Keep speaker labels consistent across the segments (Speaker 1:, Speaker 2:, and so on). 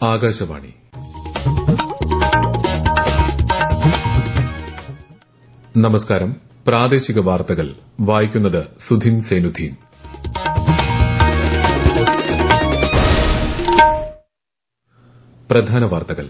Speaker 1: ആകാശവാണി നമസ്കാരം പ്രാദേശിക വാർത്തകൾ വായിക്കുന്നത് സുധിൻ സേനുദ്ദീൻ പ്രധാന വാർത്തകൾ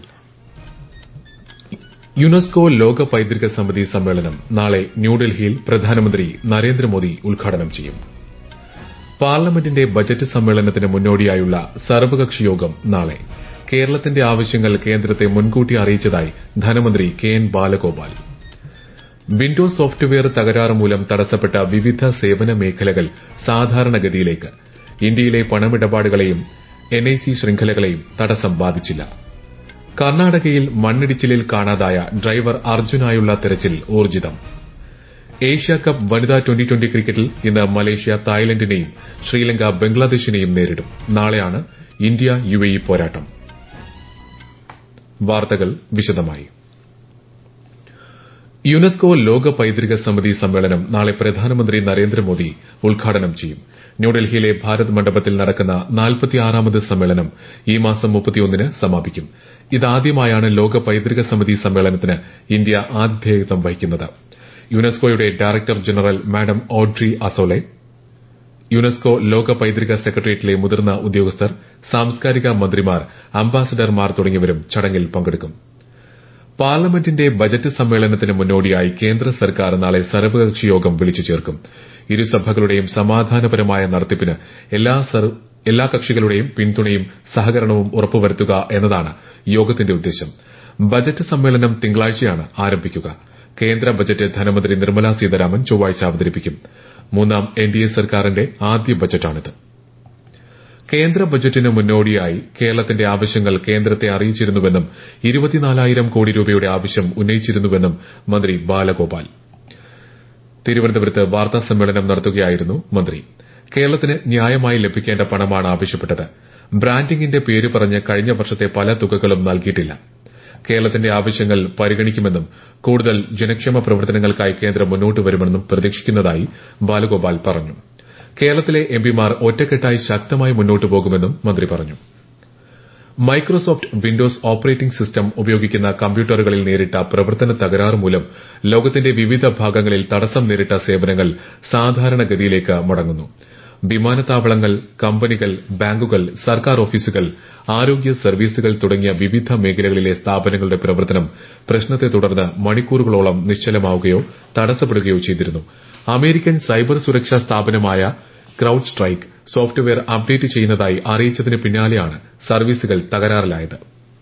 Speaker 1: യുനെസ്കോ ലോക പൈതൃക സമിതി സമ്മേളനം നാളെ ന്യൂഡൽഹിയിൽ പ്രധാനമന്ത്രി നരേന്ദ്രമോദി ഉദ്ഘാടനം ചെയ്യും പാർലമെന്റിന്റെ ബജറ്റ് സമ്മേളനത്തിന് മുന്നോടിയായുള്ള സർവകക്ഷി യോഗം നാളെ കേരളത്തിന്റെ ആവശ്യങ്ങൾ കേന്ദ്രത്തെ മുൻകൂട്ടി അറിയിച്ചതായി ധനമന്ത്രി K N Balagopal Windows software തകരാറ് മൂലം തടസ്സപ്പെട്ട വിവിധ സേവന മേഖലകൾ സാധാരണഗതിയിലേക്ക് ഇന്ത്യയിലെ പണമിടപാടുകളെയും എൻഐസി ശൃംഖലകളെയും തടസ്സം ബാധിച്ചില്ല കർണാടകയിൽ മണ്ണിടിച്ചിലിൽ കാണാതായ ഡ്രൈവർ അർജുനായുള്ള തെരച്ചിൽ ഊർജിതം ഏഷ്യാകപ്പ് വനിതാ ട്വന്റി ട്വന്റി ക്രിക്കറ്റിൽ ഇന്ന് മലേഷ്യ തായ്ലൻഡിനെയും ശ്രീലങ്ക ബംഗ്ലാദേശിനെയും നേരിടും നാളെയാണ് ഇന്ത്യ യുഎഇ പോരാട്ടം വാർത്തകൾ വിശദമായി യുനെസ്കോ ലോക പൈതൃക സമിതി സമ്മേളനം നാളെ പ്രധാനമന്ത്രി നരേന്ദ്രമോദി ഉദ്ഘാടനം ചെയ്യും ന്യൂഡൽഹിയിലെ ഭാരത് മണ്ഡപത്തിൽ നടക്കുന്ന നാൽപ്പത്തിയാറാമത് സമ്മേളനം ഈ മാസം മുപ്പത്തിയൊന്നിന് സമാപിക്കും ഇതാദ്യമായാണ് ലോക പൈതൃക സമിതി സമ്മേളനത്തിന് ഇന്ത്യ ആതിഥേയത്വം വഹിക്കുന്നത് യുനെസ്കോയുടെ director general madam Audrey Azoulay UNESCO ലോക പൈതൃക സെക്രട്ടേറിയറ്റിലെ മുതിർന്ന ഉദ്യോഗസ്ഥർ സാംസ്കാരിക മന്ത്രിമാർ അംബാസഡർമാർ തുടങ്ങിയവരും ചടങ്ങിൽ പങ്കെടുക്കും പാർലമെന്റിന്റെ ബജറ്റ് സമ്മേളനത്തിന് മുന്നോടിയായി കേന്ദ്ര സർക്കാർ നാളെ സർവകക്ഷി യോഗം വിളിച്ചു ചേർക്കും ഇരുസഭകളുടെയും സമാധാനപരമായ നടത്തിപ്പിന് എല്ലാ കക്ഷികളുടെയും പിന്തുണയും സഹകരണവും ഉറപ്പുവരുത്തുക എന്നതാണ് യോഗത്തിന്റെ ഉദ്ദേശം ബജറ്റ് സമ്മേളനം തിങ്കളാഴ്ചയാണ് ആരംഭിക്കുക കേന്ദ്ര ബജറ്റ് ധനമന്ത്രി നിർമ്മല സീതാരാമൻ ചൊവ്വാഴ്ച അവതരിപ്പിക്കും മൂന്നാം എൻഡിഎ സർക്കാരിന്റെ ആദ്യ ബജറ്റാണിത് കേന്ദ്ര ബജറ്റിന് മുന്നോടിയായി കേരളത്തിന്റെ ആവശ്യങ്ങൾ കേന്ദ്രത്തെ അറിയിച്ചിരുന്നുവെന്നും ഇരുപത്തിനാലായിരം കോടി രൂപയുടെ ആവശ്യം ഉന്നയിച്ചിരുന്നുവെന്നും മന്ത്രി ബാലഗോപാൽ തിരുവനന്തപുരത്ത് വാർത്താ സമ്മേളനം നടത്തുകയായിരുന്നു മന്ത്രി കേരളത്തിന് ന്യായമായി ലഭിക്കേണ്ട പണമാണ് ആവശ്യപ്പെട്ടത് ബ്രാൻഡിംഗിന്റെ പേര് പറഞ്ഞ് കഴിഞ്ഞ വർഷത്തെ പല തുകകളും നൽകിയിട്ടില്ല കേരളത്തിന്റെ ആവശ്യങ്ങൾ പരിഗണിക്കുമെന്നും കൂടുതൽ ജനക്ഷേമ പ്രവർത്തനങ്ങൾക്കായി കേന്ദ്രം മുന്നോട്ട് വരുമെന്നും പ്രതീക്ഷിക്കുന്നതായി ബാലഗോപാൽ പറഞ്ഞു കേരളത്തിലെ എംപിമാർ ഒറ്റക്കെട്ടായി ശക്തമായി മുന്നോട്ട് പോകുമെന്നും മന്ത്രി പറഞ്ഞു മൈക്രോസോഫ്റ്റ് വിൻഡോസ് ഓപ്പറേറ്റിംഗ് സിസ്റ്റം ഉപയോഗിക്കുന്ന കമ്പ്യൂട്ടറുകളിൽ നേരിട്ട പ്രവർത്തന തകരാറ് മൂലം ലോകത്തിന്റെ വിവിധ ഭാഗങ്ങളിൽ തടസ്സം നേരിട്ട സേവനങ്ങൾ സാധാരണഗതിയിലേക്ക് മടങ്ങുന്നു വിമാനത്താവളങ്ങൾ കമ്പനികൾ ബാങ്കുകൾ സർക്കാർ ഓഫീസുകൾ ആരോഗ്യ സർവീസുകൾ തുടങ്ങിയ വിവിധ മേഖലകളിലെ സ്ഥാപനങ്ങളുടെ പ്രവർത്തനം പ്രശ്നത്തെ തുടർന്ന് മണിക്കൂറുകളോളം നിശ്ചലമാവുകയോ തടസ്സപ്പെടുകയോ ചെയ്തിരുന്നു അമേരിക്കൻ സൈബർ സുരക്ഷാ സ്ഥാപനമായ ക്രൌഡ് സ്ട്രൈക്ക് സോഫ്റ്റ്വെയർ അപ്ഡേറ്റ് ചെയ്യുന്നതായി അറിയിച്ചതിന് പിന്നാലെയാണ് സർവീസുകൾ തകരാറിലായത്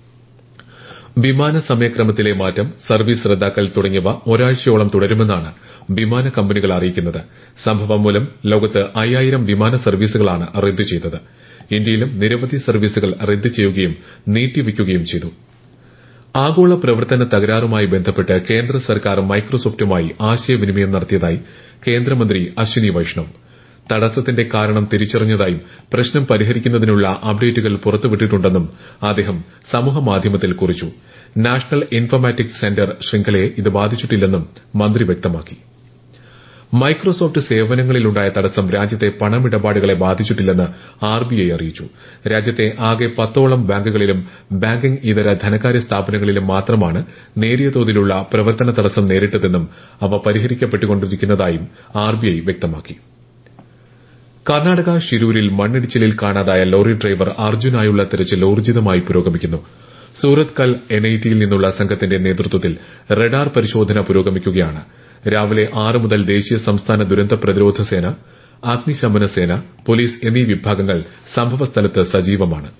Speaker 1: വിമാന സമയക്രമത്തിലെ മാറ്റം സർവീസ് റദ്ദാക്കൽ തുടങ്ങിയവ ഒരാഴ്ചയോളം തുടരുമെന്നാണ് വിമാന കമ്പനികൾ അറിയിക്കുന്നത് സംഭവം മൂലം ലോകത്ത് അയ്യായിരം വിമാന സർവീസുകളാണ് റദ്ദു ചെയ്തത് ഇന്ത്യയിലും നിരവധി സർവീസുകൾ റദ്ദു ചെയ്യുകയും നീട്ടിവയ്ക്കുകയും ചെയ്തു ആഗോള പ്രവർത്തന തകരാറുമായി ബന്ധപ്പെട്ട് കേന്ദ്ര സർക്കാർ മൈക്രോസോഫ്റ്റുമായി ആശയവിനിമയം നടത്തിയതായി കേന്ദ്രമന്ത്രി അശ്വിനി വൈഷ്ണവ് തടസ്സത്തിന്റെ കാരണം തിരിച്ചറിഞ്ഞതായും പ്രശ്നം പരിഹരിക്കുന്നതിനുള്ള അപ്ഡേറ്റുകൾ പുറത്തുവിട്ടിട്ടുണ്ടെന്നും അദ്ദേഹം സമൂഹമാധ്യമത്തിൽ കുറിച്ചു നാഷണൽ ഇൻഫർമാറ്റിക്സ് സെന്റർ ശൃംഖലയെ ഇത് ബാധിച്ചിട്ടില്ലെന്നും മന്ത്രി വ്യക്തമാക്കി മൈക്രോസോഫ്റ്റ് സേവനങ്ങളിലുണ്ടായ തടസ്സം രാജ്യത്തെ പണമിടപാടുകളെ ബാധിച്ചിട്ടില്ലെന്ന് ആർബിഐ അറിയിച്ചു രാജ്യത്തെ ആകെ പത്തോളം ബാങ്കുകളിലും ബാങ്കിംഗ് ഇതര ധനകാര്യ സ്ഥാപനങ്ങളിലും മാത്രമാണ് നേരിയ തോതിലുള്ള പ്രവർത്തന തടസ്സം നേരിട്ടതെന്നും അവ പരിഹരിക്കപ്പെട്ടുകൊണ്ടിരിക്കുന്നതായും ആർബിഐ വ്യക്തമാക്കി കർണാടക ഷിരൂരിൽ മണ്ണിടിച്ചിലിൽ കാണാതായ ലോറി ഡ്രൈവർ അർജുനായുള്ള തെരച്ചിൽ ഊർജിതമായി പുരോഗമിക്കുന്നു സൂറത്ത് കൽ എൻഐടിയിൽ നിന്നുള്ള സംഘത്തിന്റെ നേതൃത്വത്തിൽ റഡാർ പരിശോധന പുരോഗമിക്കുകയാണ് രാവിലെ ആറ് മുതൽ ദേശീയ സംസ്ഥാന ദുരന്ത പ്രതിരോധ സേന അഗ്നിശമന സേന പോലീസ് എന്നീ വിഭാഗങ്ങൾ സംഭവസ്ഥലത്ത് സജീവമാണ്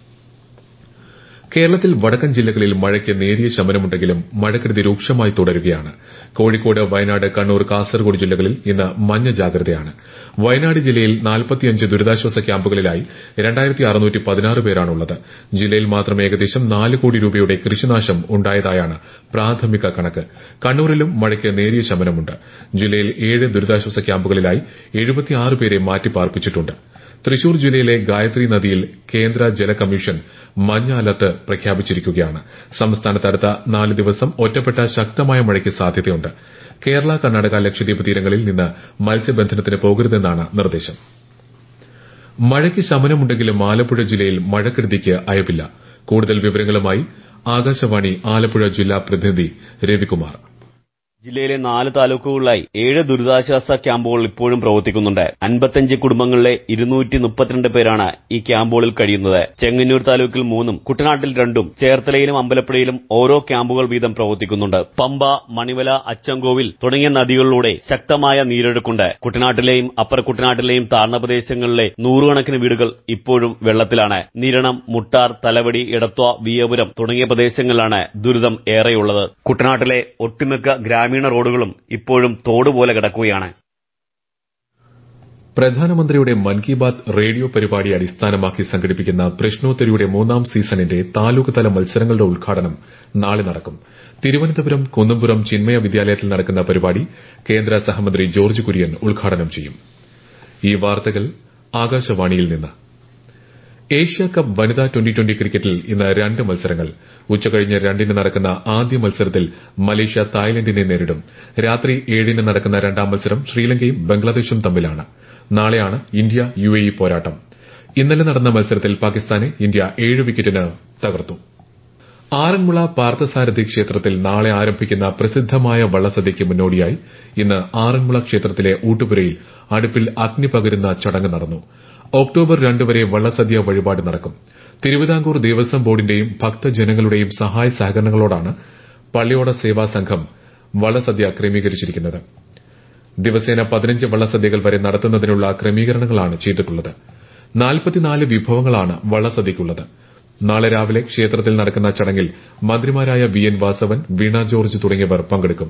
Speaker 1: കേരളത്തിൽ വടക്കൻ ജില്ലകളിൽ മഴയ്ക്ക് നേരിയ ശമനമുണ്ടെങ്കിലും മഴക്കെടുതി രൂക്ഷമായി തുടരുകയാണ് കോഴിക്കോട് വയനാട് കണ്ണൂർ കാസർഗോഡ് ജില്ലകളിൽ ഇന്ന് മഞ്ഞ ജാഗ്രതയാണ് വയനാട് ജില്ലയിൽ നാൽപ്പത്തിയഞ്ച് ദുരിതാശ്വാസ ക്യാമ്പുകളിലായി പേരാണുള്ളത് ജില്ലയിൽ മാത്രം ഏകദേശം നാല് കോടി രൂപയുടെ കൃഷിനാശം ഉണ്ടായതായാണ് പ്രാഥമിക കണക്ക് കണ്ണൂരിലും മഴയ്ക്ക് നേരിയ ശമനമുണ്ട് ജില്ലയിൽ ഏഴ് ദുരിതാശ്വാസ ക്യാമ്പുകളിലായി പേരെ മാറ്റിപ്പാർപ്പിച്ചിട്ടുണ്ട് തൃശൂർ ജില്ലയിലെ ഗായത്രി നദിയിൽ കേന്ദ്ര ജല കമ്മീഷൻ മഞ്ഞ അലർട്ട് പ്രഖ്യാപിച്ചിരിക്കുകയാണ് സംസ്ഥാനത്ത് അടുത്ത നാല് ദിവസം ഒറ്റപ്പെട്ട ശക്തമായ മഴയ്ക്ക് സാധ്യതയുണ്ട് കേരള കർണാടക ലക്ഷദ്വീപ് തീരങ്ങളിൽ നിന്ന് മത്സ്യബന്ധനത്തിന് പോകരുതെന്നാണ് നിർദ്ദേശം മഴയ്ക്ക് ശമനമുണ്ടെങ്കിലും ആലപ്പുഴ ജില്ലയിൽ മഴക്കെടുതിക്ക് അയവില്ല കൂടുതൽ വിവരങ്ങളുമായി ആകാശവാണി ആലപ്പുഴ ജില്ലാ പ്രതിനിധി രവികുമാർ
Speaker 2: ജില്ലയിലെ നാല് താലൂക്കുകളിലായി ഏഴ് ദുരിതാശ്വാസ ക്യാമ്പുകൾ ഇപ്പോഴും പ്രവർത്തിക്കുന്നുണ്ട് അൻപത്തഞ്ച് കുടുംബങ്ങളിലെ ഇരുന്നൂറ്റി മുപ്പത്തിരണ്ട് പേരാണ് ഈ ക്യാമ്പുകളിൽ കഴിയുന്നത് ചെങ്ങന്നൂർ താലൂക്കിൽ മൂന്നും കുട്ടനാട്ടിൽ രണ്ടും ചേർത്തലയിലും അമ്പലപ്പുഴയിലും ഓരോ ക്യാമ്പുകൾ വീതം പ്രവർത്തിക്കുന്നുണ്ട് പമ്പ മണിമല അച്ചൻകോവിൽ തുടങ്ങിയ നദികളിലൂടെ ശക്തമായ നീരൊഴുക്കുണ്ട് കുട്ടനാട്ടിലെയും അപ്പർ കുട്ടനാട്ടിലെയും താഴ്ന്ന പ്രദേശങ്ങളിലെ നൂറുകണക്കിന് വീടുകൾ ഇപ്പോഴും വെള്ളത്തിലാണ് നിരണം മുട്ടാർ തലവടി എടത്വ വിയപുരം തുടങ്ങിയ പ്രദേശങ്ങളിലാണ് ദുരിതം ഏറെയുള്ളത് കുട്ടനാട്ടിലെ ഒട്ടുമിക്ക ഗ്രാമീണ റോഡുകളും ഇപ്പോഴും തോടുപോലെ കിടക്കുകയാണ്
Speaker 1: പ്രധാനമന്ത്രിയുടെ മൻ കി ബാത് റേഡിയോ പരിപാടി അടിസ്ഥാനമാക്കി സംഘടിപ്പിക്കുന്ന പ്രശ്നോത്തരിയുടെ മൂന്നാം സീസണിന്റെ താലൂക്ക് തല മത്സരങ്ങളുടെ ഉദ്ഘാടനം നാളെ നടക്കും തിരുവനന്തപുരം കുന്നംപുറം ചിന്മയ വിദ്യാലയത്തിൽ നടക്കുന്ന പരിപാടി കേന്ദ്ര സഹമന്ത്രി ജോർജ് കുര്യൻ ഉദ്ഘാടനം ചെയ്യും ഈ വാർത്തകൾ ആകാശവാണിയിൽ നിന്ന് ഏഷ്യ കപ്പ് വനിതാ ട്വന്റി ട്വന്റി ക്രിക്കറ്റിൽ ഇന്ന് രണ്ട് മത്സരങ്ങൾ ഉച്ചകഴിഞ്ഞ് രണ്ടിന് നടക്കുന്ന ആദ്യ മത്സരത്തിൽ മലേഷ്യ തായ്ലൻഡിനെ നേരിടും രാത്രി ഏഴിന് നടക്കുന്ന രണ്ടാം മത്സരം ശ്രീലങ്കയും ബംഗ്ലാദേശും തമ്മിലാണ് നാളെയാണ് ഇന്ത്യ യുഎഇ പോരാട്ടം ഇന്നലെ നടന്ന മത്സരത്തിൽ പാകിസ്ഥാനെ ഇന്ത്യ ഏഴ് വിക്കറ്റിന് തകർത്തു ആറന്മുള പാർത്ഥസാരഥി ക്ഷേത്രത്തിൽ നാളെ ആരംഭിക്കുന്ന പ്രസിദ്ധമായ വള്ളസദ്യയ്ക്ക് മുന്നോടിയായി ഇന്ന് ആറന്മുള ക്ഷേത്രത്തിലെ ഊട്ടുപുരയിൽ അടുപ്പിൽ അഗ്നി പകരുന്ന ചടങ്ങ് നടന്നു ഒക്ടോബർ രണ്ട് വരെ വള്ളസദ്യ വഴിപാട് നടക്കും തിരുവിതാംകൂർ ദേവസ്വം ബോർഡിന്റെയും ഭക്തജനങ്ങളുടെയും സഹായ സഹകരണങ്ങളോടാണ് പള്ളിയോട സേവാ സംഘം വള്ളസദ്യ ക്രമീകരിച്ചിരിക്കുന്നത് ദിവസേന പതിനഞ്ച് വള്ളസദ്യകൾ വരെ നടത്തുന്നതിനുള്ള ക്രമീകരണങ്ങളാണ് ചെയ്തിട്ടുള്ളത് നാൽപ്പത്തിനാല് വിഭവങ്ങളാണ് വള്ളസദ്യയ്ക്കുള്ളത് നാളെ രാവിലെ ക്ഷേത്രത്തിൽ നടക്കുന്ന ചടങ്ങിൽ മന്ത്രിമാരായ വി എൻ വാസവൻ വീണ ജോർജ് തുടങ്ങിയവർ പങ്കെടുക്കും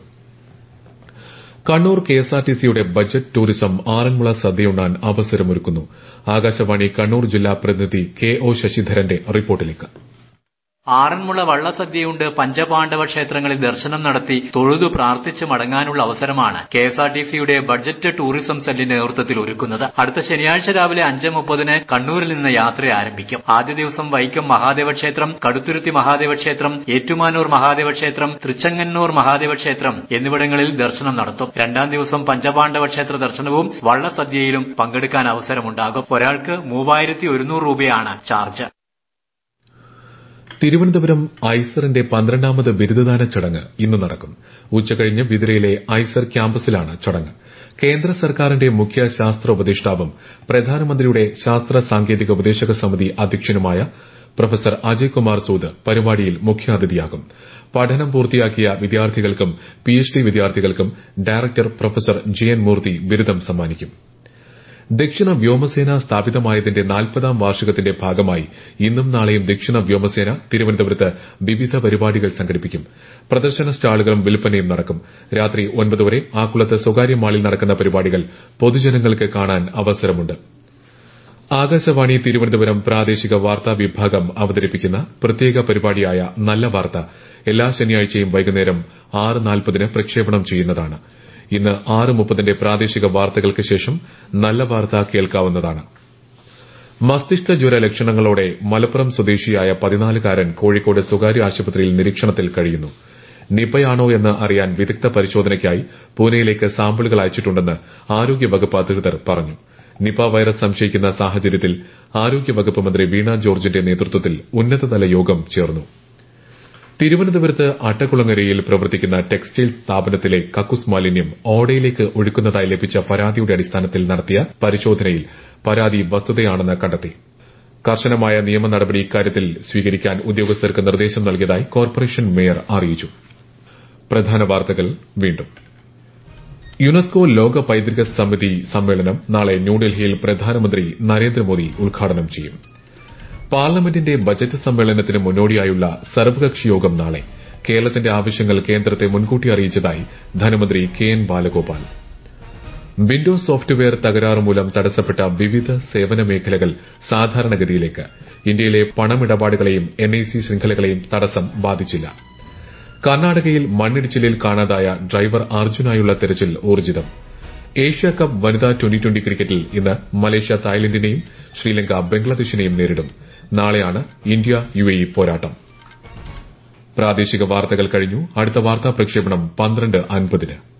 Speaker 1: കണ്ണൂർ കെഎസ്ആർടിസിയുടെ ബജറ്റ് ടൂറിസം ആറന്മുള സദ്യയുണ്ണാൻ അവസരമൊരുക്കുന്നു ആകാശവാണി കണ്ണൂർ ജില്ലാ പ്രതിനിധി കെ ഒ ശശിധരന്റെ റിപ്പോർട്ടിലേക്ക്
Speaker 3: ആറന്മുള വള്ളസദ്യയുണ്ട് പഞ്ചപാണ്ഡവ ക്ഷേത്രങ്ങളിൽ ദർശനം നടത്തി തൊഴുതു പ്രാർത്ഥിച്ച് മടങ്ങാനുള്ള അവസരമാണ് കെ എസ് ആർ ടി സിയുടെ ബഡ്ജറ്റ് ടൂറിസം സെല്ലിന്റെ നേതൃത്വത്തിൽ ഒരുക്കുന്നത് അടുത്ത ശനിയാഴ്ച രാവിലെ അഞ്ച് മുപ്പതിന് കണ്ണൂരിൽ നിന്ന് യാത്ര ആരംഭിക്കും ആദ്യ ദിവസം വൈക്കം മഹാദേവ ക്ഷേത്രം കടുത്തുരുത്തി മഹാദേവ ക്ഷേത്രം ഏറ്റുമാനൂർ മഹാദേവ ക്ഷേത്രം തൃച്ചങ്ങന്നൂർ മഹാദേവ ക്ഷേത്രം എന്നിവിടങ്ങളിൽ ദർശനം നടത്തും രണ്ടാം ദിവസം പഞ്ചപാണ്ഡവ ക്ഷേത്ര ദർശനവും വള്ളസദ്യയിലും പങ്കെടുക്കാൻ അവസരമുണ്ടാകും ഒരാൾക്ക് മൂവായിരത്തി ഒരുന്നൂറ് രൂപയാണ് ചാർജ്
Speaker 1: തിരുവനന്തപുരം ഐസറിന്റെ പന്ത്രണ്ടാമത് ബിരുദദാന ചടങ്ങ് ഇന്ന് നടക്കും ഉച്ചകഴിഞ്ഞ് വിതിരയിലെ ഐസർ ക്യാമ്പസിലാണ് ചടങ്ങ് കേന്ദ്ര സർക്കാരിന്റെ മുഖ്യ ശാസ്ത്ര ഉപദേഷ്ടാവും പ്രധാനമന്ത്രിയുടെ ശാസ്ത്ര സാങ്കേതിക ഉപദേശക സമിതി അധ്യക്ഷനുമായ പ്രൊഫസർ അജയ് കുമാർ സൂദ് പരിപാടിയിൽ മുഖ്യാതിഥിയാകും പഠനം പൂർത്തിയാക്കിയ വിദ്യാർത്ഥികൾക്കും പിഎച്ച്ഡി വിദ്യാർത്ഥികൾക്കും director professor G N Murthy ബിരുദം സമ്മാനിക്കും ദക്ഷിണ വ്യോമസേന സ്ഥാപിതമായതിന്റെ നാൽപ്പതാം വാർഷികത്തിന്റെ ഭാഗമായി ഇന്നും നാളെയും ദക്ഷിണ വ്യോമസേന തിരുവനന്തപുരത്ത് വിവിധ പരിപാടികൾ സംഘടിപ്പിക്കും പ്രദർശന സ്റ്റാളുകളും വിൽപ്പനയും നടക്കും രാത്രി ഒൻപത് വരെ ആക്കുളത്ത് സ്വകാര്യ മാളിൽ നടക്കുന്ന പരിപാടികൾ പൊതുജനങ്ങൾക്ക് കാണാൻ അവസരമുണ്ട് ആകാശവാണി തിരുവനന്തപുരം പ്രാദേശിക വാർത്താ വിഭാഗം അവതരിപ്പിക്കുന്ന പ്രത്യേക പരിപാടിയായ നല്ല വാർത്ത എല്ലാ ശനിയാഴ്ചയും വൈകുന്നേരം ആറ് നാൽപ്പതിന് പ്രക്ഷേപണം ചെയ്യുന്നതാണ് ഇന്ന് ആറ് മുപ്പതിന്റെ പ്രാദേശിക വാർത്തകൾക്ക് ശേഷം നല്ല വാർത്ത കേൾക്കാവുന്നതാണ് മസ്തിഷ്ക ജ്വര ലക്ഷണങ്ങളോടെ മലപ്പുറം സ്വദേശിയായ പതിനാലുകാരൻ കോഴിക്കോട് സ്വകാര്യ ആശുപത്രിയിൽ നിരീക്ഷണത്തിൽ കഴിയുന്നു നിപയാണോ എന്ന് അറിയാൻ വിദഗ്ധ പരിശോധനയ്ക്കായി പൂനെയിലേക്ക് സാമ്പിളുകൾ അയച്ചിട്ടുണ്ടെന്ന് ആരോഗ്യവകുപ്പ് അധികൃതർ പറഞ്ഞു നിപ വൈറസ് സംശയിക്കുന്ന സാഹചര്യത്തിൽ ആരോഗ്യവകുപ്പ് മന്ത്രി വീണ ജോർജിന്റെ നേതൃത്വത്തിൽ ഉന്നതതല യോഗം ചേർന്നു തിരുവനന്തപുരത്ത് അട്ടക്കുളങ്ങരയിൽ പ്രവർത്തിക്കുന്ന ടെക്സ്റ്റൈൽ സ്ഥാപനത്തിലെ കക്കൂസ് മാലിന്യം ഓടയിലേക്ക് ഒഴുക്കുന്നതായി ലഭിച്ച പരാതിയുടെ അടിസ്ഥാനത്തിൽ നടത്തിയ പരിശോധനയിൽ പരാതി വസ്തുതയാണെന്ന് കണ്ടെത്തി കർശനമായ നിയമ നടപടി ഇക്കാര്യത്തിൽ സ്വീകരിക്കാൻ ഉദ്യോഗസ്ഥർക്ക് നിർദ്ദേശം നൽകിയതായി കോർപ്പറേഷൻ മേയർ അറിയിച്ചു പ്രധാന വാർത്തകൾ വീണ്ടും യുനെസ്കോ ലോക പൈതൃക സമിതി സമ്മേളനം നാളെ ന്യൂഡൽഹിയിൽ പ്രധാനമന്ത്രി നരേന്ദ്രമോദി ഉദ്ഘാടനം ചെയ്യും പാർലമെന്റിന്റെ ബജറ്റ് സമ്മേളനത്തിന് മുന്നോടിയായുള്ള സർവകക്ഷി യോഗം നാളെ കേരളത്തിന്റെ ആവശ്യങ്ങൾ കേന്ദ്രത്തെ മുൻകൂട്ടി അറിയിച്ചതായി ധനമന്ത്രി K N Balagopal Windows software തകരാറ് മൂലം തടസ്സപ്പെട്ട വിവിധ സേവന മേഖലകൾ സാധാരണഗതിയിലേക്ക് ഇന്ത്യയിലെ പണമിടപാടുകളെയും എൻഐസി ശൃംഖലകളെയും തടസ്സം ബാധിച്ചില്ല കർണാടകയിൽ മണ്ണിടിച്ചിലിൽ കാണാതായ ഡ്രൈവർ അർജുനായുള്ള തെരച്ചിൽ ഊർജിതം ഏഷ്യ കപ്പ് വനിതാ ട്വന്റി ട്വന്റി ക്രിക്കറ്റിൽ ഇന്ന് മലേഷ്യ തായ്ലൻഡിനെയും ശ്രീലങ്ക ബംഗ്ലാദേശിനെയും നേരിടും നാളെയാണ് ഇന്ത്യ യുഎഇ പോരാട്ടം പ്രാദേശിക വാർത്തകൾ കഴിഞ്ഞു അടുത്ത വാർത്താ പ്രക്ഷേപണം പന്ത്രണ്ട് അൻപതിന്